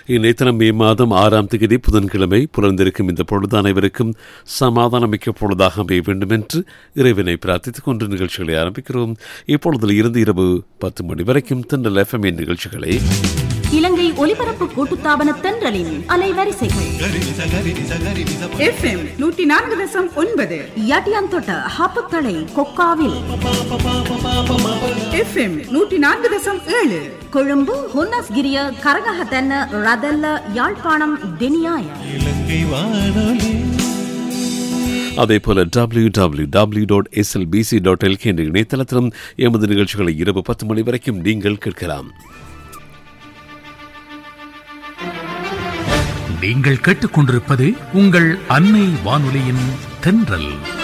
இந்நேத்தனம் மே மாதம் ஆறாம் தேதி புதன்கிழமை புலர்ந்திருக்கும் இந்த பொழுது அனைவருக்கும் சமாதானமிக்க பொழுதாக அமைய வேண்டும் என்று இறைவனை பிரார்த்தித்துக் கொண்டு நிகழ்ச்சிகளை ஆரம்பிக்கிறோம் இப்பொழுதில் இருந்து இரவு பத்து மணி வரைக்கும் தென்றல் எஃப்எம் நிகழ்ச்சிகளை இலங்கை ஒலிபரப்பு கூட்டுத்தாபன தென்றலின் அலைவரிசைகள் எஃப்எம் நூற்றி நான்கு தசம் ஒன்பது யட்டியாந்தொட்ட ஹாப்புத்தளை கொக்காவில் எஃப்எம் நூற்றி நான்கு தசம் ஏழு கொழும்பு ஹுன்னஸ்கிரிய கரகஹத்தன்ன ரதல்ல யாழ்ப்பாணம் தெனியாய இலங்கை வானொலி அதே போல W W W dot SLBC dot LK என்ற இணையதளத்திலும் எமது நிகழ்ச்சிகளை இரவு பத்து மணி வரைக்கும் நீங்கள் கேட்கலாம் நீங்கள் கேட்டுக்கொண்டிருப்பது உங்கள் அன்னை வானொலியின் தென்றல்